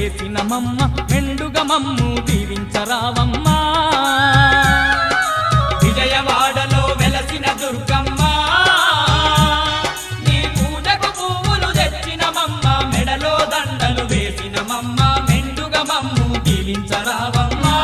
వేసిన మమ్మ మెండుగ మమ్ము దీవించరావమ్మా విజయవాడలో వెలసిన దుర్గమ్మ నీ పూజకు పువ్వులు తెచ్చిన మమ్మ మెడలో దండలు వేసిన మమ్మ మెండుగ మమ్ము దీవించరావమ్మా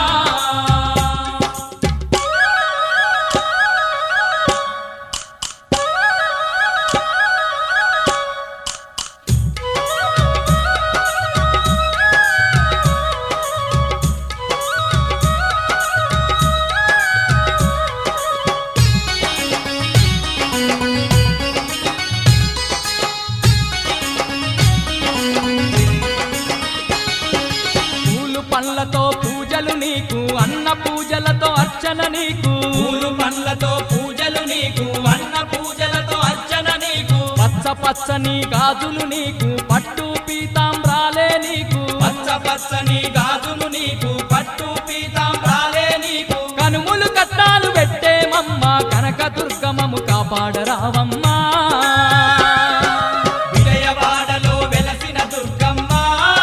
పూలు పండ్లతో పూజలు నీకు అన్న పూజలతో అర్చన నీకు పూలు పండ్లతో పూజలు నీకు అన్న పూజలతో అర్చన నీకు పచ్చ పచ్చని గాజులు నీకు పట్టు పీతాంబ్రాలే నీకు పచ్చ పచ్చని గాజులు నీకు పట్టు పీతాంబ్రాలే నీకు కనుములు కట్టాలు పెట్టేమమ్మ కనక దుర్గమము కాపాడరావమ్మా విజయవాడలో వెలసిన దుర్గమ్మ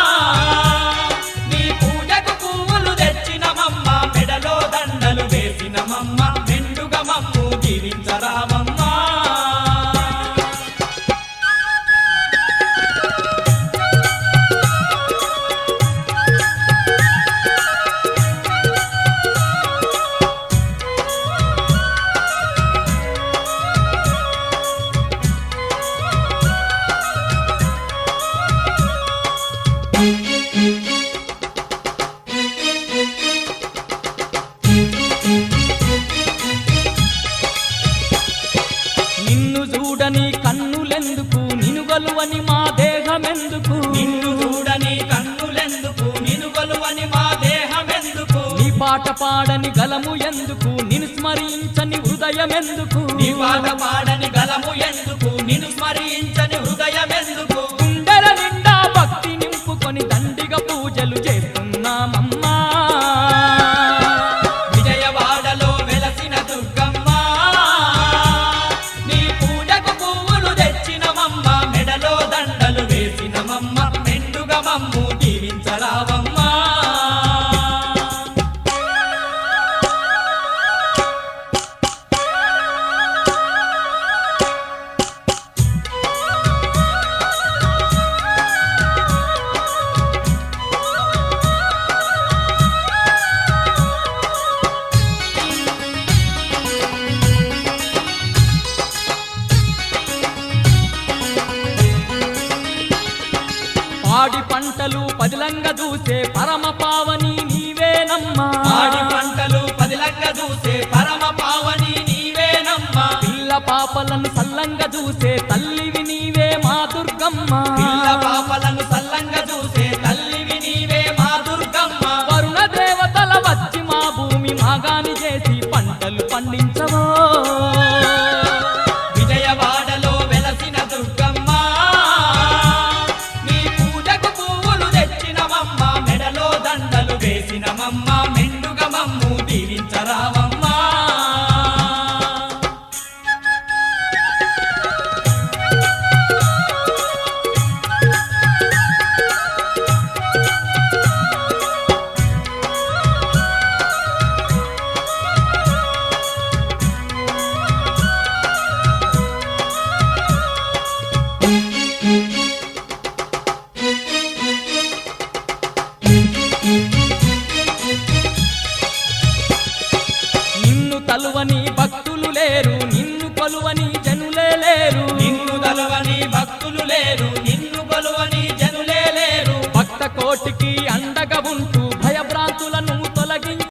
నీ పూజకు పువ్వులు తెచ్చిన మమ్మ మెడలో దండలు వేసిన మమ్మ మెండుగ మమ్ము జీవించరామమ్మా నిన్ను చూడని కన్నులెందుకు నినుగలువని మా దేహమెందుకు నిన్ను చూడని కన్నులెందుకు నిన్ను కొలువని మా దేహమెందుకు నీ పాట పాడని గలము ఎందుకు నిన్ను స్మరించని హృదయమెందుకు నీ పాట పాడని గలము ఎందుకు నిన్ను స్మరించని హృదయమెందుకు గుండెల నిండా భక్తి నింపుకొని దండిగా పూజలు చేస్తున్నామమ్మా విజయవాడలో వెలసిన దుర్గమ్మ నీ పూజకు పువ్వులు తెచ్చిన మమ్మ మెడలో దండలు వేసిన మమ్మ మెండుగ మమ్ము దీవించరావమ్మా పాడి పంటలు పదిలంగా చూసే పరమ పావని నీవేనమ్మా ఆడి పంటలు పదిలంగ చూసే పరమ పావని నీవేనమ్మా పిల్ల పాపలను సల్లంగా చూసే తల్లివి నీవే మా దుర్గమ్మ పిల్ల పాపలను సల్లంగా చూసే తల్లివి నీవే మా దుర్గమ్మ వరుణ దేవతల వచ్చి మా భూమి మాగాని చేసి పంటలు పండించవో విజయవాడలో వెలసిన దుర్గమ్మ నీ పూజకు పువ్వులు తెచ్చిన మమ్మ మెడలో దండలు వేసిన మమ్మ మెండుగ మమ్ము దీవించరావమ్మా నిన్ను తలువని భక్తులు లేరు నిన్ను కొలువని జనులే లేరు నిన్ను గలవని భక్తులు లేరు నిన్ను కొలువని జనులే లేరు భక్త కోటికి